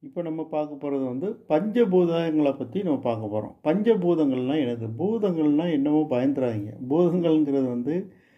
இப்போ நம்ம பார்க்க போகிறது வந்து பஞ்சபூதங்களை பற்றி நம்ம பார்க்க போகிறோம் பஞ்சபூதங்கள்னால் என்னது பூதங்கள்னால் என்னவோ பயந்துடாதீங்க பூதங்கள்ங்கிறது வந்து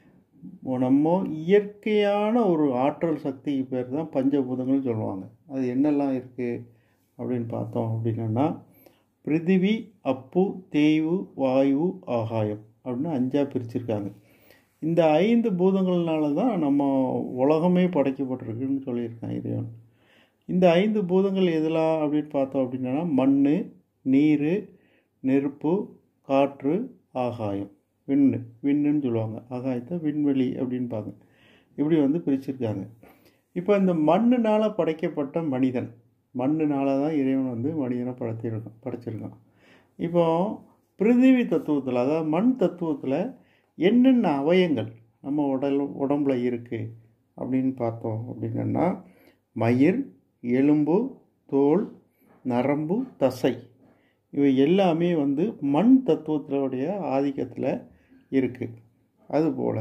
நம்ம இயற்கையான ஒரு ஆற்றல் சக்திக்கு பேர் தான் பஞ்சபூதங்கள்னு சொல்லுவாங்க அது என்னெல்லாம் இருக்குது அப்படின்னு பார்த்தோம் அப்படின்னா பிருத்திவி அப்பு தேய்வு வாயு ஆகாயம் அப்படின்னு அஞ்சாக பிரிச்சிருக்காங்க இந்த ஐந்து பூதங்கள்னால தான் நம்ம உலகமே படைக்கப்பட்டிருக்குன்னு சொல்லியிருக்காங்க இறைவன் இந்த ஐந்து பூதங்கள் எதெல்லாம் அப்படின்னு பார்த்தோம் அப்படின்னா மண் நீர் நெருப்பு காற்று ஆகாயம் விண்ணு விண்ணுன்னு சொல்லுவாங்க ஆகாயத்தை விண்வெளி அப்படின்பாங்க இப்படி வந்து பிரிச்சிருக்காங்க இப்போ இந்த மண்ணுனால் படைக்கப்பட்ட மனிதன் மண்ணுனால தான் இறைவன் வந்து மனிதனை படைத்திருக்கான் படைச்சிருக்கான் இப்போ பிருத்திவி தத்துவத்தில் அதாவது மண் தத்துவத்தில் என்னென்ன அவயங்கள் நம்ம உடல் உடம்புல இருக்குது அப்படின்னு பார்த்தோம் அப்படின்னா மயிர் எலும்பு தோல் நரம்பு தசை இவை எல்லாமே வந்து மண் தத்துவத்தினுடைய ஆதிக்கத்தில் இருக்குது அதுபோல்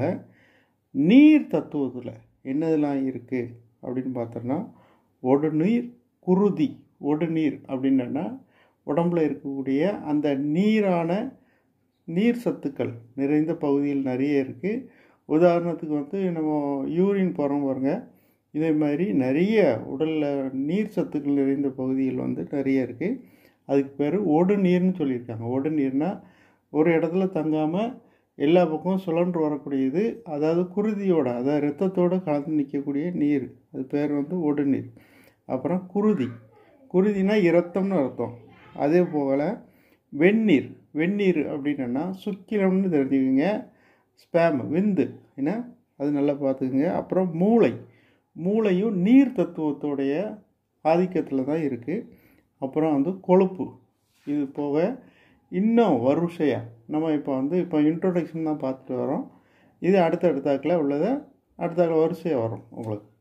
நீர் தத்துவத்தில் என்னதெல்லாம் இருக்குது அப்படின்னு பார்த்தோன்னா ஒடுநீர் குருதி ஒடுநீர் அப்படின்னா உடம்புல இருக்கக்கூடிய அந்த நீரான நீர் சத்துக்கள் நிறைந்த பகுதியில் நிறைய இருக்குது உதாரணத்துக்கு வந்து நம்ம யூரின் போகிறோம் பாருங்க இதே மாதிரி நிறைய உடலில் நீர் சத்துக்கள் நிறைந்த பகுதிகள் வந்து நிறைய இருக்குது அதுக்கு பேர் ஒடு நீர்னு சொல்லியிருக்காங்க ஒடு நீர்னால் ஒரு இடத்துல தங்காமல் எல்லா பக்கமும் சுழன்று வரக்கூடியது அதாவது குருதியோட அதாவது ரத்தத்தோடு கலந்து நிற்கக்கூடிய நீர் அது பேர் வந்து ஒடு நீர் அப்புறம் குருதி குருதினா இரத்தம்னு அர்த்தம் அதே போல் வெந்நீர் வெந்நீர் அப்படின்னா சுக்கிலம்னு தெரிஞ்சுக்கோங்க ஸ்பேம் விந்து என்ன அது நல்லா பார்த்துக்குங்க அப்புறம் மூளை மூளையும் நீர் தத்துவத்தோடைய ஆதிக்கத்தில் தான் இருக்குது அப்புறம் வந்து கொழுப்பு இது போக இன்னும் வரிசையாக நம்ம இப்போ வந்து இப்போ இன்ட்ரோடக்ஷன் தான் பார்த்துட்டு வரோம் இது அடுத்த அடுத்தாக்கில் உள்ளதை அடுத்த வரிசையாக வரும் உங்களுக்கு